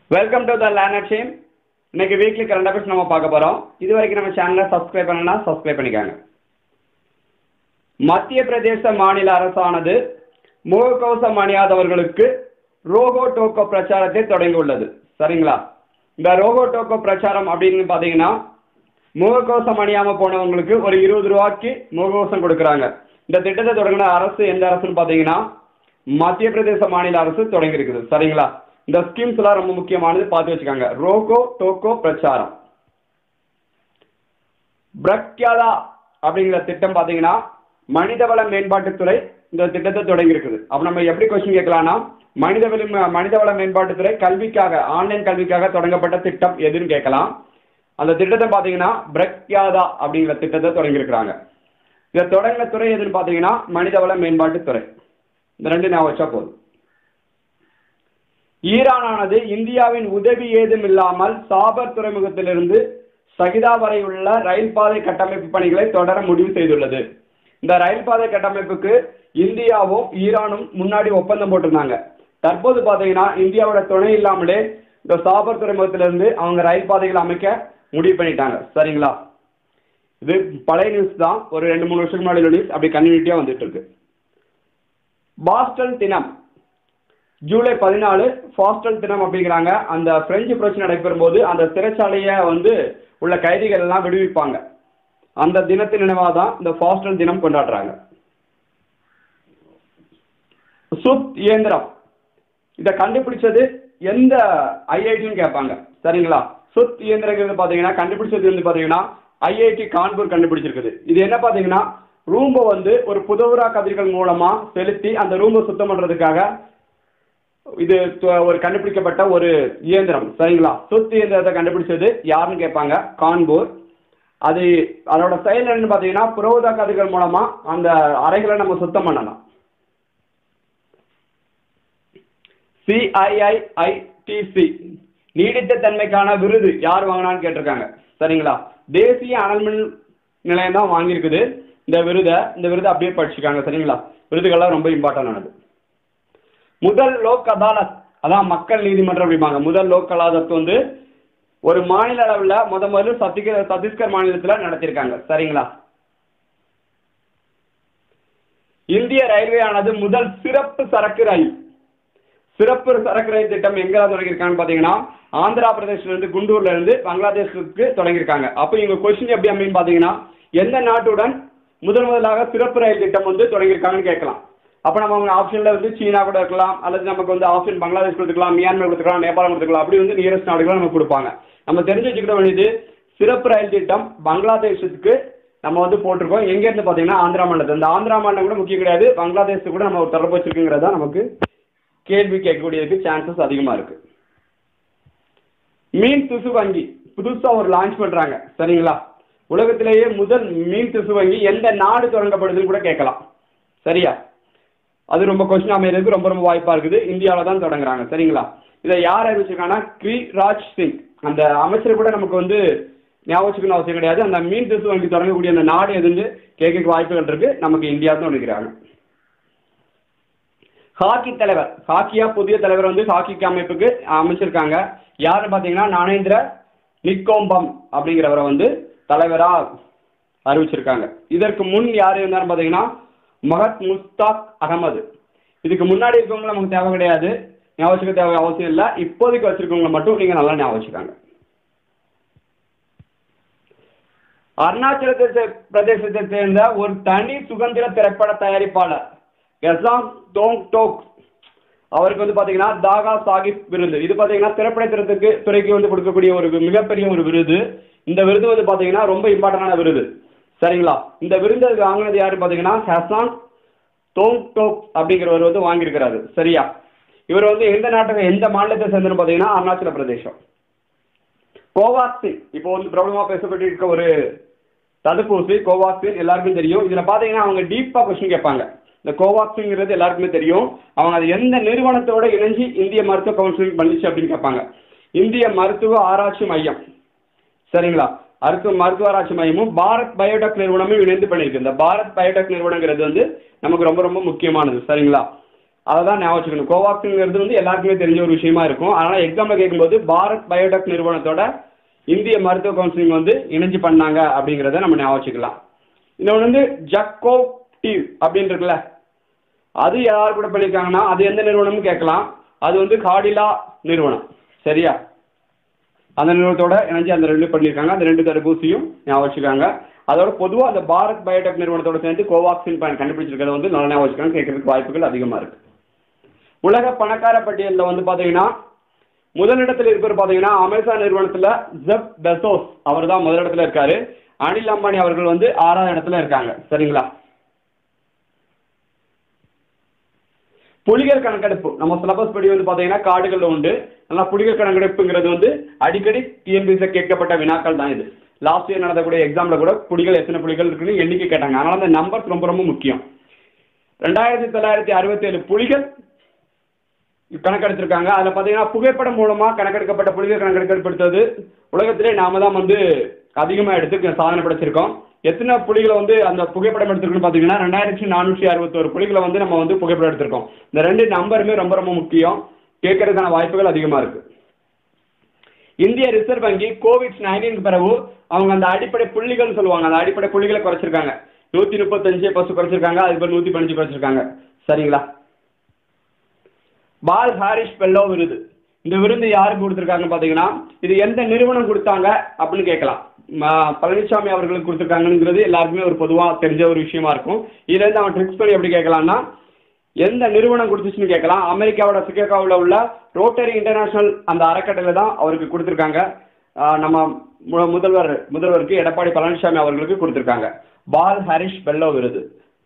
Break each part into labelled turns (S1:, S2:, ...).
S1: welcome to the learner team இன்னைக்கு weekly current affairs நம்ம பார்க்க போகிறோம் இது வரைக்கும் நம்ம சேனலை சப்ஸ்கிரைப் பண்ணலாம் சப்ஸ்கிரைப் பண்ணிக்காங்க மத்திய பிரதேச மாநில அரசானது முகக்கவசம் அணியாதவர்களுக்கு ரோகோ டோக்கோ பிரச்சாரத்தை தொடங்கியுள்ளது சரிங்களா இந்த ரோகோ டோக்கோ பிரச்சாரம் அப்படின்னு பார்த்தீங்கன்னா முகக்கவசம் அணியாமல் போனவங்களுக்கு ஒரு இருபது ரூபாய்க்கு முகக்கவசம் கொடுக்குறாங்க இந்த திட்டத்தை தொடங்கின அரசு எந்த அரசுன்னு பார்த்தீங்கன்னா மத்திய பிரதேச மாநில அரசு தொடங்கி இருக்குது சரிங்களா இந்த ஸ்கீம்ஸ் எல்லாம் ரொம்ப முக்கியமானது பார்த்து வச்சுக்காங்க ரோகோ டோக்கோ பிரச்சாரம் பிரக்யாதா அப்படிங்கிற திட்டம் பார்த்தீங்கன்னா மனிதவள மேம்பாட்டுத்துறை இந்த திட்டத்தை தொடங்கி இருக்குது அப்போ நம்ம எப்படி கொஸ்டின் கேட்கலாம்னா மனிதவள மனிதவள மேம்பாட்டுத்துறை கல்விக்காக ஆன்லைன் கல்விக்காக தொடங்கப்பட்ட திட்டம் எதுன்னு கேட்கலாம் அந்த திட்டத்தை பார்த்தீங்கன்னா பிரக்யாதா அப்படிங்கிற திட்டத்தை தொடங்கியிருக்கிறாங்க இதை தொடங்கின துறை எதுன்னு பார்த்தீங்கன்னா மனிதவள மேம்பாட்டுத்துறை இந்த ரெண்டு ஞாபகம் வச்சா போதும் ஈரானானது இந்தியாவின் உதவி ஏதும் இல்லாமல் சாபர் துறைமுகத்திலிருந்து சகிதா வரை உள்ள ரயில் பாதை கட்டமைப்பு பணிகளை தொடர முடிவு செய்துள்ளது இந்த ரயில் பாதை கட்டமைப்புக்கு இந்தியாவும் ஈரானும் முன்னாடி ஒப்பந்தம் போட்டிருந்தாங்க தற்போது பார்த்தீங்கன்னா இந்தியாவோட துணை இல்லாமலே இந்த சாபர் துறைமுகத்திலிருந்து அவங்க ரயில் பாதைகளை அமைக்க முடிவு பண்ணிட்டாங்க சரிங்களா இது பழைய நியூஸ் தான் ஒரு ரெண்டு மூணு வருஷத்துக்கு முன்னாடி நியூஸ் அப்படி கன்டினியூட்டியாக வந்துட்டு இருக்கு பாஸ்டல் தினம் ஜூலை பதினாலு ஃபாஸ்டல் தினம் அப்படிங்கிறாங்க அந்த பிரெஞ்சு புரட்சி நடைபெறும் போது அந்த சிறைச்சாலையை வந்து உள்ள கைதிகள் எல்லாம் விடுவிப்பாங்க அந்த தினத்தின் நினைவாக தான் இந்த ஃபாஸ்டல் தினம் கொண்டாடுறாங்க சுத் இயந்திரம் இதை கண்டுபிடிச்சது எந்த ஐஐடின்னு கேட்பாங்க சரிங்களா சுத் இயந்திரங்கிறது பார்த்தீங்கன்னா கண்டுபிடிச்சது வந்து பார்த்தீங்கன்னா ஐஐடி கான்பூர் கண்டுபிடிச்சிருக்குது இது என்ன பார்த்தீங்கன்னா ரூம்பை வந்து ஒரு புதவுரா கதிர்கள் மூலமா செலுத்தி அந்த ரூம்பை சுத்தம் பண்றதுக்காக இது து- ஒரு கண்டுபிடிக்கப்பட்ட ஒரு இயந்திரம் சரிங்களா சுத் இயந்திரத்தை கண்டுபிடிச்சது யாருன்னு கேட்பாங்க கான்பூர் அது அதோட செயல் என்னன்னு பார்த்தீங்கன்னா புரோதா கதிர்கள் மூலமா அந்த அறைகளை நம்ம சுத்தம் பண்ணலாம் சிஐஐஐடிசி நீடித்த தன்மைக்கான விருது யார் வாங்கினான்னு கேட்டிருக்காங்க சரிங்களா தேசிய அனல் மின் நிலையம் தான் வாங்கியிருக்குது இந்த விருதை இந்த விருதை அப்படியே படிச்சுக்காங்க சரிங்களா விருதுகள்லாம் ரொம்ப இம்பார்ட்டன்டானது முதல் லோக் அதாலத் அதான் மக்கள் நீதிமன்றம் அப்படிம்பாங்க முதல் லோக் அதாலத் வந்து ஒரு மாநில அளவில் முத முதல்ல சத்திக சத்தீஸ்கர் மாநிலத்தில் நடத்தியிருக்காங்க சரிங்களா இந்திய ரயில்வே ஆனது முதல் சிறப்பு சரக்கு ரயில் சிறப்பு சரக்கு ரயில் திட்டம் எங்க தொடங்கியிருக்காங்கன்னு பார்த்தீங்கன்னா ஆந்திரா பிரதேஷ்ல இருந்து குண்டூர்ல இருந்து பங்களாதேஷுக்கு தொடங்கியிருக்காங்க அப்போ இவங்க கொஸ்டின் எப்படி அப்படின்னு பார்த்தீங்கன்னா எந்த நாட்டுடன் முதல் முதலாக சிறப்பு ரயில் திட்டம் வந்து தொடங்கியிருக்காங்கன்னு கேட்கலாம் அப்போ நம்ம அவங்க ஆப்ஷனில் வந்து சீனா கூட இருக்கலாம் அல்லது நமக்கு வந்து ஆப்ஷன் பங்களாதேஷ் கொடுத்துக்கலாம் மியான்மர் கொடுத்துக்கலாம் நேபாளம் கொடுத்துக்கலாம் அப்படி வந்து நியரஸ்ட் நாடுகளை நமக்கு கொடுப்பாங்க நம்ம தெரிஞ்சு வச்சுக்கிட வேண்டியது சிறப்பு ரயில் திட்டம் பங்களாதேஷத்துக்கு நம்ம வந்து போட்டிருக்கோம் எங்கேருந்து பார்த்தீங்கன்னா ஆந்திரா மாநிலத்தில் இந்த ஆந்திரா மாநிலம் கூட முக்கியம் கிடையாது பங்களாதேஷ் கூட நம்ம ஒரு தொடர்பு வச்சிருக்குங்கிறதா நமக்கு கேள்வி கேட்கக்கூடியதுக்கு சான்சஸ் அதிகமாக இருக்கு மீன் திசு வங்கி புதுசாக ஒரு லான்ச் பண்ணுறாங்க சரிங்களா உலகத்திலேயே முதல் மீன் திசு வங்கி எந்த நாடு தொடங்கப்படுதுன்னு கூட கேட்கலாம் சரியா அது ரொம்ப கொஸ்டின் அமைகிறதுக்கு ரொம்ப ரொம்ப வாய்ப்பாக இருக்குது இந்தியாவில் தான் தொடங்குறாங்க சரிங்களா இதை யார் அறிவிச்சிருக்காங்கன்னா கிரிராஜ் சிங் அந்த அமைச்சர் கூட நமக்கு வந்து ஞாபகம் வச்சுக்கணும் அவசியம் கிடையாது அந்த மீன் திசு வங்கி தொடங்கக்கூடிய அந்த நாடு எதுன்னு கேட்க வாய்ப்புகள் இருக்கு நமக்கு இந்தியா தான் நினைக்கிறாங்க ஹாக்கி தலைவர் ஹாக்கியா புதிய தலைவர் வந்து ஹாக்கிக்கு அமைப்புக்கு அமைச்சிருக்காங்க யாருன்னு பார்த்தீங்கன்னா ஞானேந்திர நிக்கோம்பம் அப்படிங்கிறவரை வந்து தலைவராக அறிவிச்சிருக்காங்க இதற்கு முன் யார் இருந்தாருன்னு பார்த்தீங்கன்னா மகத் முஸ்தாக் அகமது இதுக்கு முன்னாடி இருக்கவங்க நமக்கு தேவை கிடையாது ஞாபகம் வச்சுக்க தேவை அவசியம் இல்லை இப்போதைக்கு வச்சிருக்கவங்களை மட்டும் நீங்கள் நல்லா ஞாபகம் வச்சுக்காங்க அருணாச்சல பிரதேச- பிரதேசத்தை சேர்ந்த ஒரு தனி சுதந்திர திரைப்பட தயாரிப்பாளர் கெசாங் தோங் டோக் அவருக்கு வந்து பார்த்தீங்கன்னா தாகா சாஹிப் விருது இது பார்த்தீங்கன்னா திரைப்பட திறத்துக்கு துறைக்கு வந்து கொடுக்கக்கூடிய ஒரு மிகப்பெரிய ஒரு விருது இந்த விருது வந்து பார்த்தீங்கன்னா ரொம்ப இம்பார்ட்டண்டான விருது சரிங்களா இந்த விருது வாங்கினது யாரு பார்த்தீங்கன்னா ஹசான் தோங் டோக் அப்படிங்கிறவர் வந்து வாங்கியிருக்கிறாரு சரியா இவர் வந்து எந்த நாட்டுக்கு எந்த மாநிலத்தை சேர்ந்தன்னு பார்த்தீங்கன்னா அருணாச்சல பிரதேசம் கோவாக்சின் இப்போ வந்து பிரபலமாக பேசப்பட்டு இருக்க ஒரு தடுப்பூசி கோவாக்சின் எல்லாருக்கும் தெரியும் இதில் பார்த்தீங்கன்னா அவங்க டீப்பாக கொஸ்டின் கேட்பாங்க இந்த கோவாக்சின்ங்கிறது எல்லாருக்குமே தெரியும் அவங்க அது எந்த நிறுவனத்தோட இணைஞ்சு இந்திய மருத்துவ கவுன்சிலிங் பண்ணிச்சு அப்படின்னு கேட்பாங்க இந்திய மருத்துவ ஆராய்ச்சி மையம் சரிங்களா மருத்துவ மருத்துவ ஆராய்ச்சி மையமும் பாரத் பயோடெக் நிறுவனமும் இணைந்து பண்ணியிருக்கு இந்த பாரத் பயோடெக் நிறுவனங்கிறது வந்து நமக்கு ரொம்ப ரொம்ப முக்கியமானது சரிங்களா அதை தான் ஞாபகம் வச்சுக்கணும் கோவாக்சின்ங்கிறது வந்து எல்லாருக்குமே தெரிஞ்ச ஒரு விஷயமா இருக்கும் அதனால் எக்ஸாமில் கேட்கும்போது பாரத் பயோடெக் நிறுவனத்தோட இந்திய மருத்துவ கவுன்சிலிங் வந்து இணைஞ்சு பண்ணாங்க அப்படிங்கிறத நம்ம ஞாபகம் வச்சுக்கலாம் இன்னொன்று வந்து ஜக்கோ டிவ் அப்படின்னு இருக்குல்ல அது யார் கூட பண்ணியிருக்காங்கன்னா அது எந்த நிறுவனம்னு கேட்கலாம் அது வந்து காடிலா நிறுவனம் சரியா அந்த நிறுவனத்தோட இணைஞ்சு அந்த ரெண்டு பண்ணியிருக்காங்க அந்த ரெண்டு தடுப்பூசியும் ஞாபகம் வச்சுக்காங்க அதோட பொதுவாக அந்த பாரத் பயோடெக் நிறுவனத்தோட சேர்ந்து கோவாக்சின் பயன் கண்டுபிடிச்சிருக்கிறத வந்து நல்லா ஞாபகம் வச்சுக்காங்க கேட்கறதுக்கு வாய்ப்புகள் அதிகமாக இருக்கு உலக பணக்கார பட்டியலில் வந்து பார்த்தீங்கன்னா முதலிடத்தில் இருப்பவர் பார்த்தீங்கன்னா அமேசான் நிறுவனத்தில் ஜெப் பெசோஸ் அவர் தான் முதலிடத்தில் இருக்காரு அனில் அம்பானி அவர்கள் வந்து ஆறாவது இடத்துல இருக்காங்க சரிங்களா புலிகள் கணக்கெடுப்பு நம்ம சிலபஸ் படி வந்து பார்த்தீங்கன்னா காடுகளில் உண்டு ஆனால் புலிகள் கணக்கெடுப்புங்கிறது வந்து அடிக்கடி டிஎன்பிஎஸ்ல கேட்கப்பட்ட வினாக்கள் தான் இது லாஸ்ட் இயர் நடந்தக்கூடிய எக்ஸாமில் கூட புலிகள் எத்தனை புலிகள் இருக்குன்னு எண்ணிக்கை கேட்டாங்க அதனால அந்த நம்பர்ஸ் ரொம்ப ரொம்ப முக்கியம் ரெண்டாயிரத்தி தொள்ளாயிரத்தி அறுபத்தேழு புலிகள் கணக்கெடுத்திருக்காங்க அதில் பார்த்தீங்கன்னா புகைப்படம் மூலமாக கணக்கெடுக்கப்பட்ட புலிகள் கணக்கெடுக்கப்படுத்தது உலகத்திலே நாம தான் வந்து அதிகமாக எடுத்து சாதனை படைச்சிருக்கோம் எத்தனை புலிகளை வந்து அந்த புகைப்படம் எடுத்திருக்கோம்னு பார்த்தீங்கன்னா ரெண்டாயிரத்தி நானூற்றி அறுபத்தோரு புலிகளை வந்து நம்ம வந்து புகைப்படம் எடுத்திருக்கோம் இந்த ரெண்டு நம்பருமே ரொம்ப ரொம்ப முக்கியம் கேட்கறதுக்கான வாய்ப்புகள் அதிகமாக இருக்கு இந்திய ரிசர்வ் வங்கி கோவிட் நைன்டீன் பிறகு அவங்க அந்த அடிப்படை புள்ளிகள் சொல்லுவாங்க அந்த அடிப்படை புள்ளிகளை குறைச்சிருக்காங்க நூற்றி முப்பத்தஞ்சு பஸ் குறைச்சிருக்காங்க அதுக்கு பிறகு நூற்றி பதினஞ்சு குறைச்சிருக்காங்க சரிங்களா பால் ஹாரிஸ் பெல்லோ விருது இந்த விருது யாருக்கு கொடுத்துருக்காங்கன்னு பார்த்தீங்கன்னா இது எந்த நிறுவனம் கொடுத்தாங்க அப்படின்னு கேட்கலாம் ம- பழனிசாமி அவர்களுக்கு கொடுத்துருக்காங்கங்கிறது எல்லாருக்குமே ஒரு பொதுவாக தெரிஞ்ச ஒரு விஷயமா இருக்கும் இதுலேருந்து அவன் ட்ரிக்ஸ் பண்ணி எப்படி கேட்கலாம்னா எந்த நிறுவனம் கொடுத்துச்சுன்னு கேட்கலாம் அமெரிக்காவோட சிகாகோவில் உள்ள ரோட்டரி இன்டர்நேஷனல் அந்த அறக்கட்டளை தான் அவருக்கு கொடுத்துருக்காங்க ஆஹ் நம்ம மு- முதல்வர் முதல்வருக்கு எடப்பாடி பழனிசாமி அவர்களுக்கு கொடுத்துருக்காங்க பால் ஹரிஷ் பெல்லோ விருது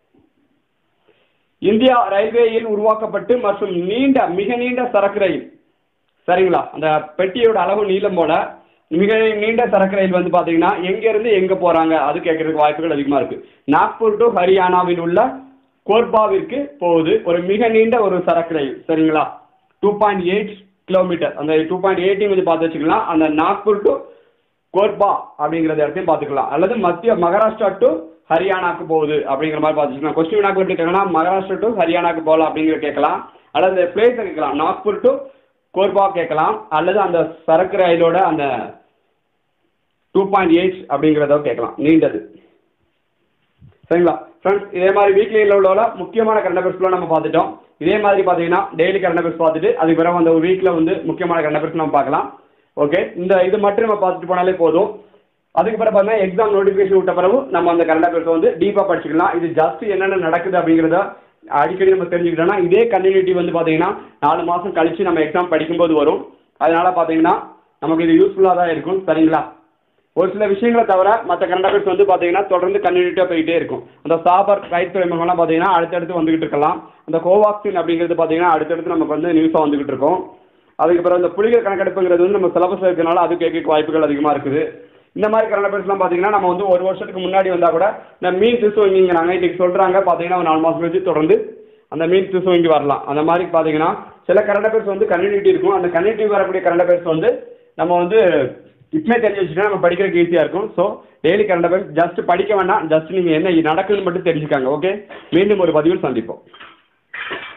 S1: இந்தியா ரயில்வேயில் உருவாக்கப்பட்டு மற்றும் நீண்ட மிக நீண்ட சரக்கு ரயில் சரிங்களா அந்த பெட்டியோட அளவு நீளம் போல மிக நீண்ட சரக்கு ரயில் வந்து பார்த்தீங்கன்னா எங்கேருந்து எங்கே போகிறாங்க அது கேட்கறதுக்கு வாய்ப்புகள் அதிகமாக இருக்குது நாக்பூர் டு ஹரியானாவில் உள்ள கோர்பாவிற்கு போகுது ஒரு மிக நீண்ட ஒரு சரக்கு ரயில் சரிங்களா டூ பாயிண்ட் எயிட் கிலோமீட்டர் அந்த டூ பாயிண்ட் எயிட்டையும் கொஞ்சம் பார்த்து வச்சுக்கலாம் அந்த நாக்பூர் டு கோர்பா அப்படிங்கிற இடத்தையும் பார்த்துக்கலாம் அல்லது மத்திய மகாராஷ்டிரா டு ஹரியானாக்கு போகுது அப்படிங்கிற மாதிரி பார்த்துக்கலாம் கொஸ்டின் வினாக்கு எப்படி கேட்கலாம் மகாராஷ்டிரா டு ஹரியானாக்கு போகலாம் அப்படிங்கிற கேட்கலாம் அல்லது பிளேஸை கேட்கலாம் நாக்பூர் டு கோர்பா கேட்கலாம் அல்லது அந்த சரக்கு ரயிலோட அந்த டூ பாயிண்ட் எயிட் அப்படிங்கிறத கேட்கலாம் நீண்டது சரிங்களா ஃப்ரெண்ட்ஸ் இதே மாதிரி வீக்லியில் உள்ள முக்கியமான கரண்ட் அஃபேர்ஸ்லாம் நம்ம பார்த்துட்டோம் இதே மாதிரி பார்த்தீங்கன்னா டெய்லி கரண்ட் அஃபேர்ஸ் பார்த்துட்டு அதுக்கு பிறகு அந்த ஒரு வீக்கில் வந்து முக்கியமான கரண்ட் அஃபேர்ஸ் நம்ம பார்க்கலாம் ஓகே இந்த இது மட்டும் நம்ம பார்த்துட்டு போனாலே போதும் அதுக்கு பிறகு பார்த்தீங்கன்னா எக்ஸாம் நோட்டிஃபிகேஷன் விட்ட பிறகு நம்ம அந்த கரண்ட் அஃபேர்ஸ் வந்து டீப்பாக படிச்சுக்கலாம் இது ஜஸ்ட் என்னென்ன நடக்குது அப்படிங்கிறத அடிக்கடி நம்ம தெரிஞ்சுக்கிட்டோம்னா இதே கண்டினியூட்டி வந்து பார்த்தீங்கன்னா நாலு மாதம் கழிச்சு நம்ம எக்ஸாம் படிக்கும்போது வரும் அதனால பார்த்தீங்கன்னா நமக்கு இது யூஸ்ஃபுல்லாக தான் இருக்கும் சரிங்களா ஒரு சில விஷயங்களை தவிர மற்ற கரண்ட் அஃபேர்ஸ் வந்து பார்த்தீங்கன்னா தொடர்ந்து கண்டினியூட்டாக போயிட்டே இருக்கும் அந்த சாபர் ரைட் துறைமுகம்லாம் பார்த்தீங்கன்னா அடுத்தடுத்து வந்துகிட்டு இருக்கலாம் அந்த கோவாக்சின் அப்படிங்கிறது பார்த்தீங்கன்னா அடுத்தடுத்து நமக்கு வந்து நியூஸாக வந்துகிட்டு இருக்கும் அதுக்கப்புறம் இந்த புலிகள் கணக்கெடுப்புங்கிறது வந்து நம்ம சிலபஸ் இருக்கிறனால அது கேட்க வாய்ப்புகள் அதிகமாக இருக்குது இந்த மாதிரி கரண்ட் அஃபேர்ஸ்லாம் பார்த்தீங்கன்னா நம்ம வந்து ஒரு வருஷத்துக்கு முன்னாடி வந்தால் கூட இந்த மீன் திசுவங்கிங்கிறாங்க இன்னைக்கு சொல்கிறாங்க பார்த்தீங்கன்னா ஒரு நாலு மாதம் கழிச்சு தொடர்ந்து அந்த மீன் திசுவங்கி வரலாம் அந்த மாதிரி பார்த்தீங்கன்னா சில கரண்ட் அஃபேர்ஸ் வந்து கன்டினியூட்டி இருக்கும் அந்த கன்டினியூட்டி வரக்கூடிய கரண்ட் அஃபேர்ஸ் வந்து நம்ம வந்து இப்பமே தெரிஞ்சு வச்சுட்டா நம்ம படிக்கிறதுக்கு ஈஸியாக இருக்கும் so daily current affairs just படிக்க வேண்டாம் ஜஸ்ட் நீங்கள் என்ன நடக்குதுன்னு மட்டும் தெரிஞ்சுக்காங்க ஓகே மீண்டும் ஒரு பதிவில் சந்திப்போம்